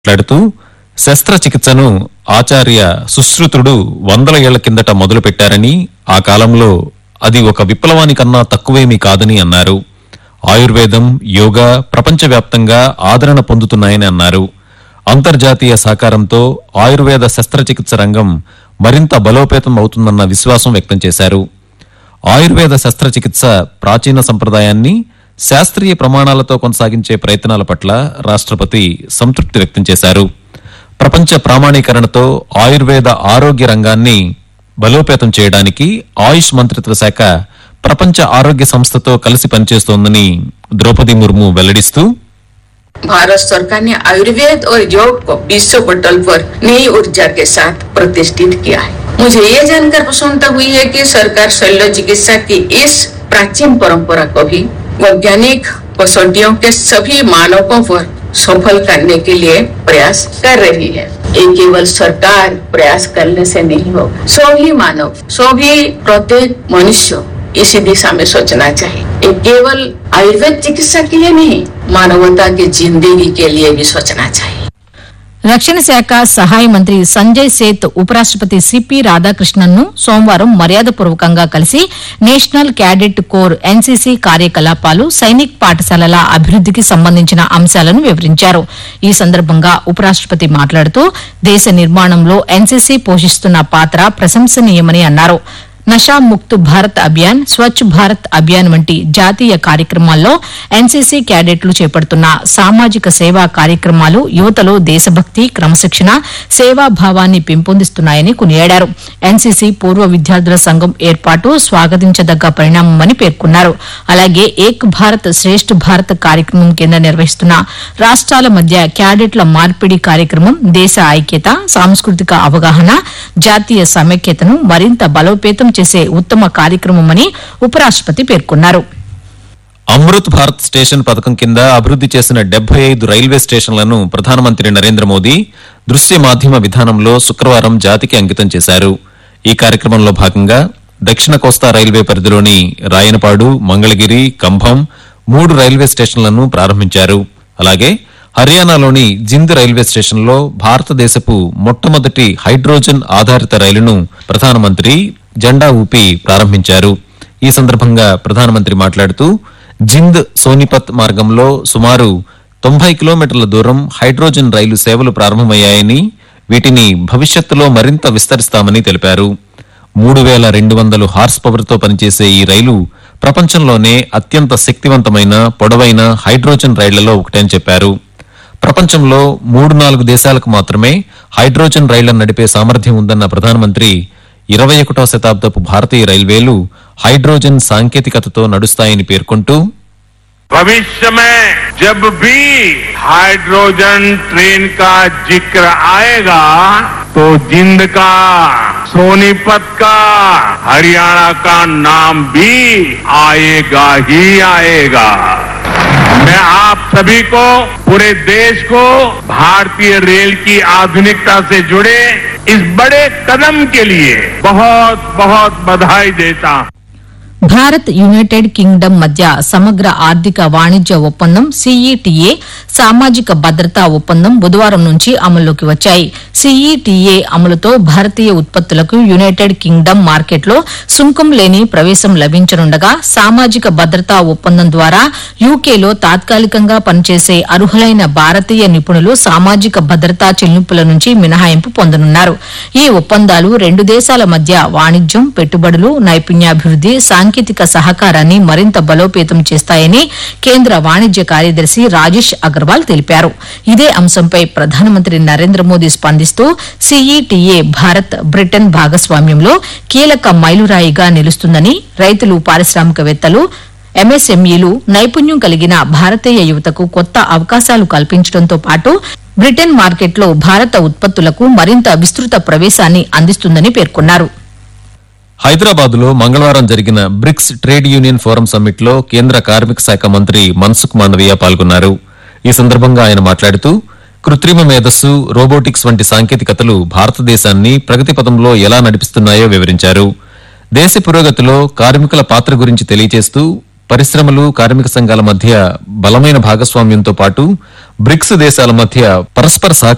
మాట్లాడుతూ శస్త్రచికిత్సను ఆచార్య సుశ్రుతుడు వందల ఏళ్ల కిందట మొదలుపెట్టారని ఆ కాలంలో అది ఒక విప్లవానికన్నా తక్కువేమీ కాదని అన్నారు ఆయుర్వేదం యోగా ప్రపంచవ్యాప్తంగా ఆదరణ పొందుతున్నాయని అన్నారు అంతర్జాతీయ సహకారంతో ఆయుర్వేద శస్త్రచికిత్స రంగం మరింత బలోపేతం అవుతుందన్న విశ్వాసం వ్యక్తం చేశారు ఆయుర్వేద శస్త్రచికిత్స ప్రాచీన సంప్రదాయాన్ని శాస్త్రీయ ప్రమాణాలతో కొనసాగించే ప్రయత్నాల పట్ల రాష్ట్రపతి సంతృప్తి వ్యక్తం చేశారు ప్రపంచ ప్రామాణీకరణతో ఆయుర్వేద ఆరోగ్య రంగాన్ని బలోపేతం చేయడానికి ఆయుష్ మంత్రిత్వ శాఖ ప్రపంచ ఆరోగ్య సంస్థతో కలిసి పనిచేస్తోందని ద్రౌపది ముర్ము వెల్లడిస్తూ भारत सरकार ने आयुर्वेद और योग को विश्व पटल पर नई ऊर्जा के साथ प्रतिष्ठित किया है मुझे ये जानकर प्रसन्नता हुई है कि सरकार शल्य चिकित्सा की इस प्राचीन परंपरा को भी वैज्ञानिक कसौटियों के सभी मानकों पर सफल करने के लिए प्रयास कर रही है ये केवल सरकार प्रयास करने से नहीं होगा सभी मानव सभी प्रत्येक मनुष्य इसी दिशा में सोचना चाहिए ये केवल आयुर्वेद चिकित्सा के लिए नहीं मानवता की जिंदगी के लिए भी सोचना चाहिए రక్షణ శాఖ సహాయ మంత్రి సంజయ్ సేత్ ఉపరాష్టపతి సిపి రాధాకృష్ణన్ ను సోమవారం మర్యాదపూర్వకంగా కలిసి నేషనల్ క్యాడెట్ కోర్ ఎన్సీసీ కార్యకలాపాలు సైనిక్ పాఠశాలల అభివృద్దికి సంబంధించిన అంశాలను వివరించారు ఈ సందర్భంగా ఉపరాష్టపతి మాట్లాడుతూ దేశ నిర్మాణంలో ఎన్సీసీ పోషిస్తున్న పాత్ర ప్రశంసనీయమని అన్నారు నషా ముక్త్ భారత్ అభియాన్ స్వచ్ఛ భారత్ అభియాన్ వంటి జాతీయ కార్యక్రమాల్లో ఎన్సీసీ క్యాడెట్లు చేపడుతున్న సామాజిక సేవా కార్యక్రమాలు యువతలో దేశభక్తి క్రమశిక్షణ సేవాభావాన్ని పెంపొందిస్తున్నాయని కొనియాడారు ఎన్సీసీ పూర్వ విద్యార్థుల సంఘం ఏర్పాటు స్వాగతించదగ్గ పరిణామమని పేర్కొన్నారు అలాగే ఏక్ భారత్ శ్రేష్ఠ భారత్ కార్యక్రమం కింద నిర్వహిస్తున్న రాష్ట్రాల మధ్య క్యాడెట్ల మార్పిడి కార్యక్రమం దేశ ఐక్యత సాంస్కృతిక అవగాహన జాతీయ సమైక్యతను మరింత బలోపేతం చేసే ఉత్తమ కార్యక్రమమని ఉపరాష్టపతి పేర్కొన్నారు అమృత్ భారత్ స్టేషన్ పథకం కింద అభివృద్ది చేసిన డెబ్బై ఐదు రైల్వే స్టేషన్లను ప్రధానమంత్రి నరేంద్ర మోదీ దృశ్య మాధ్యమ విధానంలో శుక్రవారం జాతికి అంకితం చేశారు ఈ కార్యక్రమంలో భాగంగా దక్షిణ కోస్తా రైల్వే పరిధిలోని రాయనపాడు మంగళగిరి కంభం మూడు రైల్వే స్టేషన్లను ప్రారంభించారు అలాగే హర్యానాలోని జింద్ రైల్వే స్టేషన్లో భారతదేశపు మొట్టమొదటి హైడ్రోజన్ ఆధారిత రైలును ప్రధానమంత్రి జెండా ఊపి ప్రారంభించారు ఈ సందర్భంగా ప్రధానమంత్రి మాట్లాడుతూ జింద్ సోనిపత్ మార్గంలో సుమారు తొంభై కిలోమీటర్ల దూరం హైడ్రోజన్ రైలు సేవలు ప్రారంభమయ్యాయని వీటిని భవిష్యత్తులో మరింత విస్తరిస్తామని తెలిపారు మూడు వేల రెండు వందలు హార్స్ పవర్తో పనిచేసే ఈ రైలు ప్రపంచంలోనే అత్యంత శక్తివంతమైన పొడవైన హైడ్రోజన్ రైళ్లలో ఒకటని చెప్పారు ప్రపంచంలో మూడు నాలుగు దేశాలకు మాత్రమే హైడ్రోజన్ రైళ్లను నడిపే సామర్థ్యం ఉందన్న ప్రధానమంత్రి ఇరవై ఒకటో శతాబ్దపు భారతీయ రైల్వేలు హైడ్రోజన్ సాంకేతికతతో నడుస్తాయని పేర్కొంటూ भविष्य में जब भी हाइड्रोजन ट्रेन का जिक्र आएगा तो जिंद का सोनीपत का हरियाणा का नाम भी आएगा ही आएगा मैं आप सभी को पूरे देश को भारतीय रेल की आधुनिकता से जुड़े इस बड़े कदम के लिए बहुत बहुत बधाई देता हूं భారత్ యునైటెడ్ కింగ్డమ్ మధ్య సమగ్ర ఆర్థిక వాణిజ్య ఒప్పందం సీఈటీఏ సామాజిక భద్రతా ఒప్పందం బుధవారం నుంచి అమల్లోకి వచ్చాయి సీఈటీఏ అమలుతో భారతీయ ఉత్పత్తులకు యునైటెడ్ కింగ్డమ్ మార్కెట్లో సుంకం లేని ప్రవేశం లభించనుండగా సామాజిక భద్రతా ఒప్పందం ద్వారా యూకేలో తాత్కాలికంగా పనిచేసే అర్హులైన భారతీయ నిపుణులు సామాజిక భద్రతా చెల్లింపుల నుంచి మినహాయింపు పొందనున్నారు ఈ ఒప్పందాలు రెండు దేశాల మధ్య వాణిజ్యం పెట్టుబడులు నైపుణ్యాభివృద్ది సాంకేతిక సహకారాన్ని మరింత బలోపేతం చేస్తాయని కేంద్ర వాణిజ్య కార్యదర్శి రాజేష్ అగర్వాల్ తెలిపారు ఇదే అంశంపై ప్రధానమంత్రి నరేంద్ర మోదీ స్పందిస్తూ సీఈటీఏ భారత్ బ్రిటన్ భాగస్వామ్యంలో కీలక మైలురాయిగా నిలుస్తుందని రైతులు పారిశ్రామికవేత్తలు ఎంఎస్ఎంఈలు నైపుణ్యం కలిగిన భారతీయ యువతకు కొత్త అవకాశాలు కల్పించడంతో పాటు బ్రిటన్ మార్కెట్లో భారత ఉత్పత్తులకు మరింత విస్తృత ప్రవేశాన్ని అందిస్తుందని పేర్కొన్నారు హైదరాబాద్ లో మంగళవారం జరిగిన BRICS trade union forum summit లో కేంద్ర కార్మిక శాఖ మంత్రి మన్సుఖ్ మాండవీయ పాల్గొన్నారు ఈ సందర్భంగా ఆయన మాట్లాడుతూ కృత్రిమ మేధస్సు రోబోటిక్స్ వంటి సాంకేతికతలు భారతదేశాన్ని ప్రగతి పథంలో ఎలా నడిపిస్తున్నాయో వివరించారు దేశ పురోగతిలో కార్మికుల పాత్ర గురించి తెలియజేస్తూ పరిశ్రమలు కార్మిక సంఘాల మధ్య బలమైన భాగస్వామ్యంతో పాటు బ్రిక్స్ దేశాల మధ్య పరస్పర సహకారం